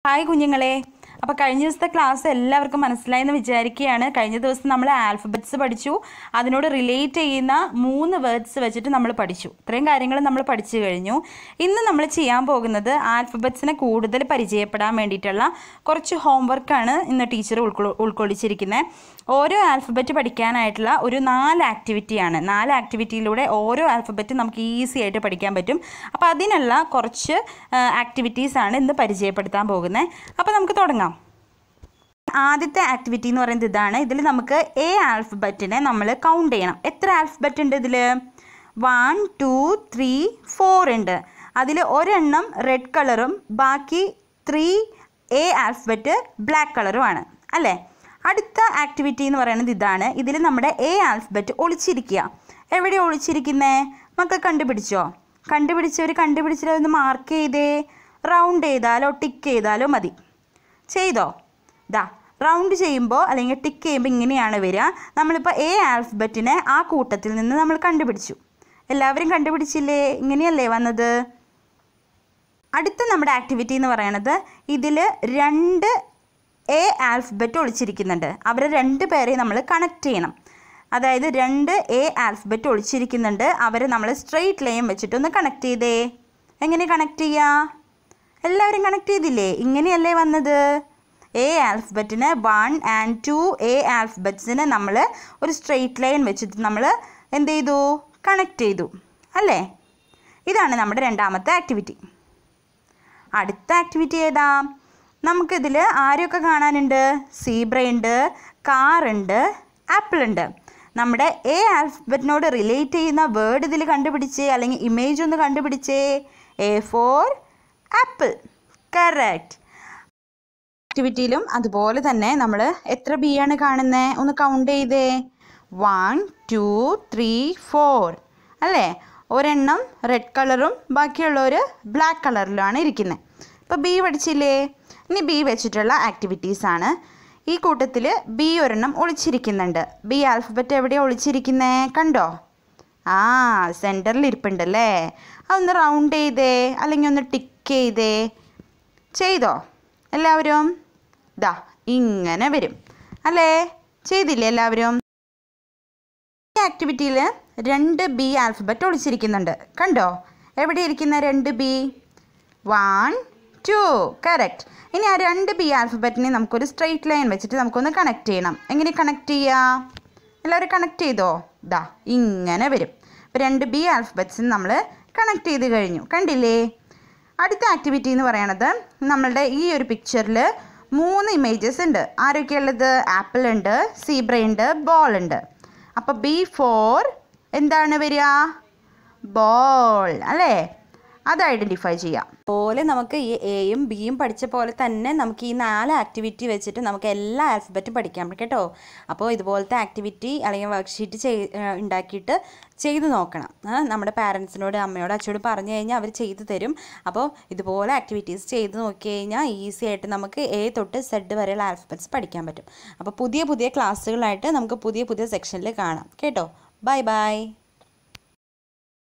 hi കുഞ്ഞുങ്ങളെ അപ്പോൾ കഴിഞ്ഞ ദിവസത്തെ ക്ലാസ് എല്ലാവർക്കും മനസ്സിലായെന്ന് വിചാരിക്കുകയാണ് കഴിഞ്ഞ ദിവസം നമ്മൾ ആൽഫബറ്റ്സ് പഠിച്ചു അതിനോട് റിലേറ്റ് ചെയ്യുന്ന മൂന്ന് വേർഡ്സ് വെച്ചിട്ട് നമ്മൾ പഠിച്ചു ഇത്രയും കാര്യങ്ങൾ നമ്മൾ പഠിച്ചു കഴിഞ്ഞു ഇന്ന് നമ്മൾ ചെയ്യാൻ പോകുന്നത് ആൽഫബറ്റ്സിനെ കൂടുതൽ പരിചയപ്പെടാൻ വേണ്ടിയിട്ടുള്ള കുറച്ച് ഹോംവർക്കാണ് ഇന്ന് ടീച്ചർ ഉൾക്കൊ ഉൾക്കൊള്ളിച്ചിരിക്കുന്നത് ഓരോ ആൽഫബറ്റ് പഠിക്കാനായിട്ടുള്ള ഒരു നാല് ആക്ടിവിറ്റിയാണ് നാല് ആക്ടിവിറ്റിയിലൂടെ ഓരോ ആൽഫബറ്റ് നമുക്ക് ഈസി ആയിട്ട് പഠിക്കാൻ പറ്റും അപ്പോൾ അതിനുള്ള കുറച്ച് ആക്ടിവിറ്റീസാണ് ഇന്ന് പരിചയപ്പെടുത്താൻ പോകുന്നത് അപ്പോൾ നമുക്ക് തുടങ്ങാം ആദ്യത്തെ ആക്ടിവിറ്റി എന്ന് പറയുന്നത് ഇതാണ് ഇതിൽ നമുക്ക് എ ആൽഫബറ്റിനെ നമ്മൾ കൗണ്ട് ചെയ്യണം എത്ര ആൽഫബറ്റ് ഉണ്ട് ഇതിൽ വൺ ടു ത്രീ ഫോർ ഉണ്ട് അതിൽ ഒരെണ്ണം റെഡ് കളറും ബാക്കി ത്രീ എ ആൽഫബറ്റ് ബ്ലാക്ക് കളറുമാണ് അല്ലേ അടുത്ത ആക്ടിവിറ്റി എന്ന് പറയുന്നത് ഇതാണ് ഇതിൽ നമ്മുടെ എ ആൽഫബറ്റ് ഒളിച്ചിരിക്കുക എവിടെ ഒളിച്ചിരിക്കുന്നേ മക്കൾ കണ്ടുപിടിച്ചോ കണ്ടുപിടിച്ചവർ കണ്ടുപിടിച്ചിട്ട് ഒന്ന് മാർക്ക് ചെയ്തേ റൗണ്ട് ചെയ്താലോ ടിക്ക് ചെയ്താലോ മതി ചെയ്തോ ദാ റൗണ്ട് ചെയ്യുമ്പോൾ അല്ലെങ്കിൽ ടിക്ക് ചെയ്യുമ്പോൾ ഇങ്ങനെയാണ് വരിക നമ്മളിപ്പോൾ എ ആൽഫബറ്റിനെ ആ കൂട്ടത്തിൽ നിന്ന് നമ്മൾ കണ്ടുപിടിച്ചു എല്ലാവരും കണ്ടുപിടിച്ചില്ലേ ഇങ്ങനെയല്ലേ വന്നത് അടുത്ത നമ്മുടെ ആക്ടിവിറ്റി എന്ന് പറയുന്നത് ഇതിൽ രണ്ട് എ ആൽഫബറ്റ് ഒളിച്ചിരിക്കുന്നുണ്ട് അവരെ രണ്ട് പേരെ നമ്മൾ കണക്ട് ചെയ്യണം അതായത് രണ്ട് എ ആൽഫബറ്റ് ഒളിച്ചിരിക്കുന്നുണ്ട് അവരെ നമ്മൾ സ്ട്രെയിറ്റ് ലൈൻ വെച്ചിട്ടൊന്ന് കണക്ട് ചെയ്തേ എങ്ങനെ കണക്ട് ചെയ്യുക എല്ലാവരും കണക്ട് ചെയ്തില്ലേ ഇങ്ങനെയല്ലേ വന്നത് എ ആൽഫബറ്റിന് വൺ ആൻഡ് ടു എ ആൽഫബറ്റ്സിന് നമ്മൾ ഒരു സ്ട്രെയിറ്റ് ലൈൻ വെച്ചിട്ട് നമ്മൾ എന്ത് ചെയ്തു കണക്ട് ചെയ്തു അല്ലേ ഇതാണ് നമ്മുടെ രണ്ടാമത്തെ ആക്ടിവിറ്റി അടുത്ത ആക്ടിവിറ്റി ഏതാ നമുക്കിതിൽ ആരൊക്കെ കാണാനുണ്ട് സീബ്ര ഉണ്ട് കാറുണ്ട് ആപ്പിൾ ഉണ്ട് നമ്മുടെ എ ആൽഫബറ്റിനോട് റിലേറ്റ് ചെയ്യുന്ന വേർഡ് ഇതിൽ കണ്ടുപിടിച്ചേ അല്ലെങ്കിൽ ഇമേജ് ഒന്ന് കണ്ടുപിടിച്ചേ എ ഫോർ ആപ്പിൾ കറക്റ്റ് ആക്ടിവിറ്റിയിലും അതുപോലെ തന്നെ നമ്മൾ എത്ര ബി ആണ് കാണുന്നത് ഒന്ന് കൗണ്ട് ചെയ്തേ വൺ ടു ത്രീ ഫോർ അല്ലേ ഒരെണ്ണം റെഡ് കളറും ബാക്കിയുള്ളവർ ബ്ലാക്ക് കളറിലുമാണ് ഇരിക്കുന്നത് ഇപ്പോൾ ബി പഠിച്ചില്ലേ ഇനി ബി വെച്ചിട്ടുള്ള ആക്ടിവിറ്റീസ് ആണ് ഈ കൂട്ടത്തിൽ ബി ഒരെണ്ണം ഒളിച്ചിരിക്കുന്നുണ്ട് ബി ആൽഫബറ്റ് എവിടെയാണ് ഒളിച്ചിരിക്കുന്നേ കണ്ടോ ആ സെൻറ്ററിൽ ഇരിപ്പുണ്ടല്ലേ അതൊന്ന് റൗണ്ട് ചെയ്തേ അല്ലെങ്കിൽ ഒന്ന് ടിക്ക് ചെയ്തേ ചെയ്തോ എല്ലാവരും ദാ ഇങ്ങനെ വരും അല്ലേ ചെയ്തില്ലേ എല്ലാവരും ഈ ആക്ടിവിറ്റിയിൽ രണ്ട് ബി ആൽഫബറ്റ് ഒളിച്ചിരിക്കുന്നുണ്ട് കണ്ടോ എവിടെ ഇരിക്കുന്ന രണ്ട് ബി വൺ ടു കറക്റ്റ് ഇനി ആ രണ്ട് ബി ആൽഫബറ്റിനെ നമുക്കൊരു സ്ട്രെയിറ്റ് ലൈൻ വെച്ചിട്ട് നമുക്കൊന്ന് കണക്ട് ചെയ്യണം എങ്ങനെ കണക്ട് ചെയ്യാം എല്ലാവരും കണക്ട് ചെയ്തോ ദാ ഇങ്ങനെ വരും അപ്പോൾ രണ്ട് ബി ആൽഫബറ്റ്സിന് നമ്മൾ കണക്ട് ചെയ്ത് കഴിഞ്ഞു കണ്ടില്ലേ അടുത്ത ആക്ടിവിറ്റി എന്ന് പറയണത് നമ്മളുടെ ഈ ഒരു പിക്ചറിൽ മൂന്ന് ഇമേജസ് ഉണ്ട് ആരൊക്കെയുള്ളത് ആപ്പിൾ ഉണ്ട് സീബ്ര ഉണ്ട് ബോൾ ഉണ്ട് അപ്പോൾ ബി ഫോർ എന്താണ് വരിക ബോൾ അല്ലേ അത് ഐഡൻറ്റിഫൈ ചെയ്യാം പോലെ നമുക്ക് ഈ എയും ബിയും പഠിച്ച പോലെ തന്നെ നമുക്ക് ഈ നാല് ആക്ടിവിറ്റി വെച്ചിട്ട് നമുക്ക് എല്ലാ ആൽഫബറ്റും പഠിക്കാം കേട്ടോ അപ്പോൾ ഇതുപോലത്തെ ആക്ടിവിറ്റി അല്ലെങ്കിൽ വർക്ക്ഷീറ്റ് ചെയ് ഉണ്ടാക്കിയിട്ട് ചെയ്ത് നോക്കണം ആ, നമ്മുടെ പാരൻസിനോട് അമ്മയോട് അച്ഛനോട് പറഞ്ഞു കഴിഞ്ഞാൽ അവർ ചെയ്തു തരും അപ്പോൾ ഇതുപോലെ ആക്ടിവിറ്റീസ് ചെയ്ത് നോക്കി കഴിഞ്ഞാൽ ഈസി ആയിട്ട് നമുക്ക് എ തൊട്ട് സെഡ് വരെയുള്ള ആൽഫബറ്റ്സ് പഠിക്കാൻ പറ്റും അപ്പോൾ പുതിയ പുതിയ ക്ലാസ്സുകളായിട്ട് നമുക്ക് പുതിയ പുതിയ സെക്ഷനിൽ കാണാം കേട്ടോ ബൈ ബൈ